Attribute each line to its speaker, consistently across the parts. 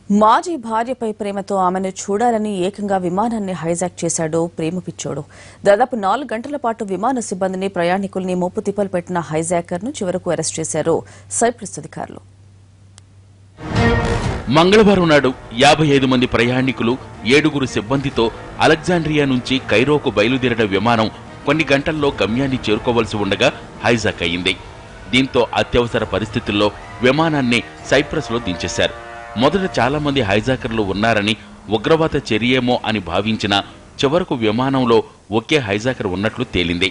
Speaker 1: మాజీ భార్యపై ప్రేమతో ఆమెను చూడాలని ఏకంగా విమానాన్ని హైజాక్ చేశాడు ప్రేమ పిచ్చోడు దాదాపు నాలుగు గంటల పాటు విమాన సిబ్బందిని ప్రయాణికుల్ని మోపు తిప్పలు పెట్టిన హైజాకర్ ను చివరకు అరెస్ట్ చేశారు సైప్రస్ అధికారులు
Speaker 2: మంగళవారం నాడు యాభై ఐదు మంది ప్రయాణికులు ఏడుగురు సిబ్బందితో అలెగ్జాండ్రియా నుంచి కైరోకు బయలుదేరిన విమానం కొన్ని గంటల్లో గమ్యాన్ని చేరుకోవలసి ఉండగా హైజాక్ అయింది దీంతో అత్యవసర పరిస్థితుల్లో విమానాన్ని సైప్రస్లో దించేశారు మొదట చాలా మంది హైజాకర్లు ఉన్నారని ఉగ్రవాద చర్యేమో అని భావించిన చివరకు విమానంలో ఒకే హైజాకర్ ఉన్నట్లు తేలింది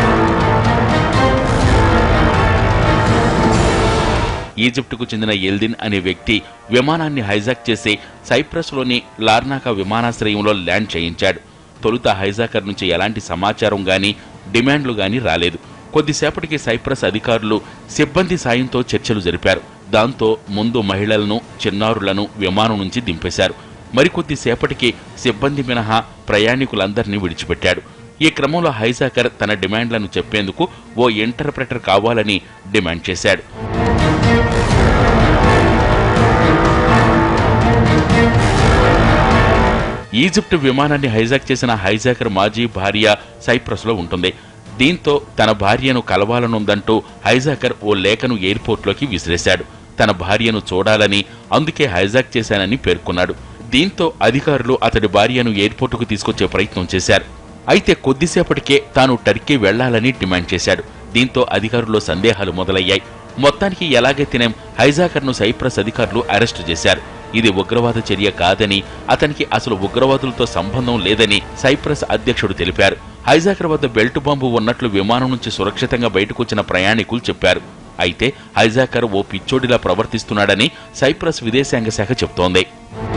Speaker 2: ఈజిప్టుకు చెందిన ఎల్దిన్ అనే వ్యక్తి విమానాన్ని హైజాక్ చేసి సైప్రస్లోని లార్నాకా విమానాశ్రయంలో ల్యాండ్ చేయించాడు తొలుత హైజాకర్ నుంచి ఎలాంటి సమాచారం గాని డిమాండ్లు గాని రాలేదు కొద్దిసేపటికి సైప్రస్ అధికారులు సిబ్బంది సాయంతో చర్చలు జరిపారు దాంతో ముందు మహిళలను చిన్నారులను విమానం నుంచి దింపేశారు మరికొద్దిసేపటికి సిబ్బంది మినహా ప్రయాణికులందరినీ విడిచిపెట్టాడు ఈ క్రమంలో హైజాకర్ తన డిమాండ్లను చెప్పేందుకు ఓ ఇంటర్ప్రెటర్ కావాలని డిమాండ్ చేశాడు ఈజిప్ట్ విమానాన్ని హైజాక్ చేసిన హైజాకర్ మాజీ భార్య సైప్రస్లో ఉంటుంది దీంతో తన భార్యను కలవాలనుందంటూ హైజాకర్ ఓ లేఖను ఎయిర్పోర్ట్లోకి విసిరేశాడు తన భార్యను చూడాలని అందుకే హైజాక్ చేశానని పేర్కొన్నాడు దీంతో అధికారులు అతడి భార్యను ఎయిర్పోర్టుకు తీసుకొచ్చే ప్రయత్నం చేశారు అయితే కొద్దిసేపటికే తాను టర్కీ వెళ్లాలని డిమాండ్ చేశాడు దీంతో అధికారుల్లో సందేహాలు మొదలయ్యాయి మొత్తానికి ఎలాగైతేనేం హైజాకర్ను సైప్రస్ అధికారులు అరెస్టు చేశారు ఇది ఉగ్రవాద చర్య కాదని అతనికి అసలు ఉగ్రవాదులతో సంబంధం లేదని సైప్రస్ అధ్యక్షుడు తెలిపారు హైజాకర్ వద్ద బెల్ట్ బాంబు ఉన్నట్లు విమానం నుంచి సురక్షితంగా బయటకొచ్చిన ప్రయాణికులు చెప్పారు అయితే హైజాకర్ ఓ పిచ్చోడిలా ప్రవర్తిస్తున్నాడని సైప్రస్ విదేశాంగ శాఖ చెబుతోంది